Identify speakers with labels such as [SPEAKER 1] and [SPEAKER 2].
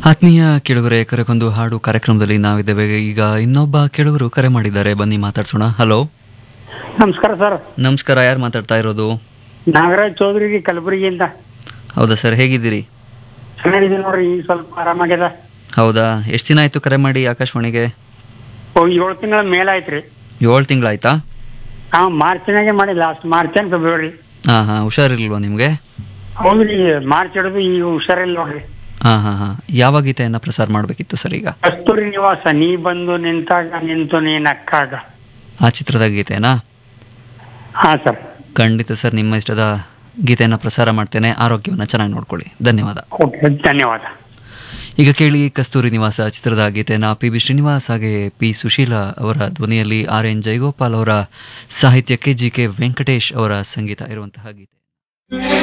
[SPEAKER 1] ಆತ್ಮೀಯ ಕೆಳಗರೆ ಕರೆಗೊಂದು ಹಾಡು ಕಾರ್ಯಕ್ರಮದಲ್ಲಿ ನಾವಿದ್ದೇವೆ ಈಗ ಇನ್ನೊಬ್ಬ ಕೆಳಗರು ಕರೆ ಮಾಡಿದ್ದಾರೆ ಬನ್ನಿ ಮಾತಾಡ್ಸೋಣ ಹಲೋ
[SPEAKER 2] ನಮಸ್ಕಾರ ಸರ್
[SPEAKER 1] ನಮಸ್ಕಾರ ಯಾರು ಮಾತಾಡ್ತಾ ಇರೋದು
[SPEAKER 2] ನಾಗರಾಜ್ ಚೌಧರಿ ಕಲಬುರಗಿಯಿಂದ
[SPEAKER 1] ಹೌದಾ ಸರ್ ಹೇಗಿದ್ದೀರಿ
[SPEAKER 2] ಚೆನ್ನಾಗಿದೆ ನೋಡ್ರಿ ಈಗ ಸ್ವಲ್ಪ ಆರಾಮಾಗ್ಯದ
[SPEAKER 1] ಹೌದಾ ಎಷ್ಟು ದಿನ ಆಯ್ತು ಕರೆ ಮಾಡಿ ಆಕಾಶವಾಣಿಗೆ
[SPEAKER 2] ಓ ಏಳು ತಿಂಗಳ ಮೇಲಾಯ್ತ್ರಿ
[SPEAKER 1] ಏಳು ತಿಂಗಳಾಯ್ತಾ
[SPEAKER 2] ಹಾ ಮಾರ್ಚ್ನಾಗೆ ಮಾಡಿ ಲಾಸ್ಟ್ ಮಾರ್ಚ್ ಅಂಡ್ ಫೆಬ್ರವರಿ
[SPEAKER 1] ಹಾಂ ಹಾಂ ಹುಷಾರಿಲ್ವಾ ನಿಮಗೆ
[SPEAKER 2] ಹೌದ್ರಿ ಮಾರ್ಚ್ ಹಿಡಿದು ಈಗ ಹುಷಾರಿಲ್ಲ ನೋಡ್ರಿ
[SPEAKER 1] ಹಾಂ ಹಾಂ ಹಾಂ ಯಾವ ಗೀತೆಯನ್ನು ಪ್ರಸಾರ ಮಾಡಬೇಕಿತ್ತು ಸರ್ ಈಗ
[SPEAKER 2] ಕಸ್ತೂರಿ ನಿವಾಸ ನೀ ಬಂದು ನಿಂತಾಗ ನಿಂತು ನೀ ನಕ್ಕಾಗ
[SPEAKER 1] ಆ ಚಿತ್ರದ ಗೀತೆನಾ
[SPEAKER 2] ಹಾ ಸರ್
[SPEAKER 1] ಖಂಡಿತ ಸರ್ ನಿಮ್ಮ ಇಷ್ಟದ ಗೀತೆಯನ್ನು ಪ್ರಸಾರ ಮಾಡ್ತೇನೆ ಆರೋಗ್ಯವನ್ನು ಚೆನ್ನಾಗಿ ನೋಡ್ಕೊಳ್ಳಿ ಧನ್ಯವಾದ
[SPEAKER 2] ಓಕೆ ಧನ್ಯವಾದ
[SPEAKER 1] ಈಗ ಕೇಳಿ ಕಸ್ತೂರಿ ನಿವಾಸ ಚಿತ್ರದ ಗೀತೆನ ಪಿ ಬಿ ಶ್ರೀನಿವಾಸ್ ಹಾಗೆ ಪಿ ಸುಶೀಲಾ ಅವರ ಧ್ವನಿಯಲ್ಲಿ ಆರ್ ಎನ್ ಜಯಗೋಪಾಲ್ ಅವರ ಸಾಹಿತ್ಯಕ್ಕೆ ಜಿ ಕೆ ವೆಂಕಟೇಶ್ ಅವರ ಸಂಗೀತ ಇರುವಂತಹ ಗೀತೆ